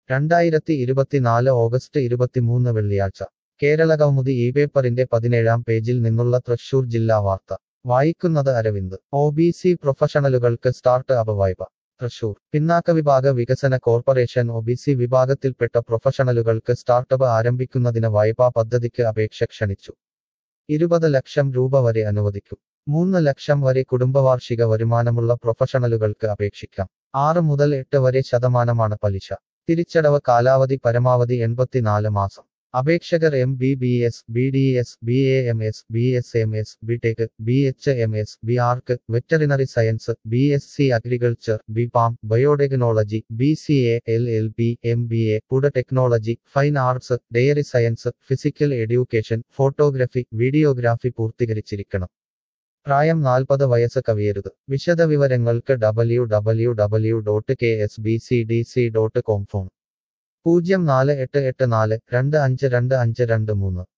രണ്ടായിരത്തി ഇരുപത്തിനാല് ഓഗസ്റ്റ് ഇരുപത്തിമൂന്ന് വെള്ളിയാഴ്ച കേരള കൗമുദി ഈ പേപ്പറിന്റെ പതിനേഴാം പേജിൽ നിന്നുള്ള തൃശൂർ ജില്ലാ വാർത്ത വായിക്കുന്നത് അരവിന്ദ് ഒ ബി സി പ്രൊഫഷണലുകൾക്ക് സ്റ്റാർട്ട് അപ്പ് വായ്പ തൃശൂർ പിന്നാക്ക വിഭാഗ വികസന കോർപ്പറേഷൻ ഒ ബി സി വിഭാഗത്തിൽപ്പെട്ട പ്രൊഫഷണലുകൾക്ക് സ്റ്റാർട്ടപ്പ് ആരംഭിക്കുന്നതിന് വായ്പാ പദ്ധതിക്ക് അപേക്ഷ ക്ഷണിച്ചു ഇരുപത് ലക്ഷം രൂപ വരെ അനുവദിക്കും മൂന്ന് ലക്ഷം വരെ കുടുംബവാർഷിക വരുമാനമുള്ള പ്രൊഫഷണലുകൾക്ക് അപേക്ഷിക്കാം ആറ് മുതൽ എട്ട് വരെ ശതമാനമാണ് പലിശ തിരിച്ചടവ് കാലാവധി പരമാവധി എൺപത്തിനാല് മാസം അപേക്ഷകർ M B B S B D S B A M S B S M S B tech B H M S B arch veterinary science B S C agriculture B pharm biotechnology B C A L L B M B A food technology fine arts dairy science physical education photography videography പൂർത്തീകരിച്ചിരിക്കണം പ്രായം നാൽപ്പത് വയസ്സ് കവിയരുത് വിശദവിവരങ്ങൾക്ക് W W W dot K S B C D C dot com phone പൂജ്യം നാല് എട്ട് എട്ട് നാല് രണ്ട് അഞ്ച് രണ്ട് അഞ്ച് രണ്ട് മൂന്ന്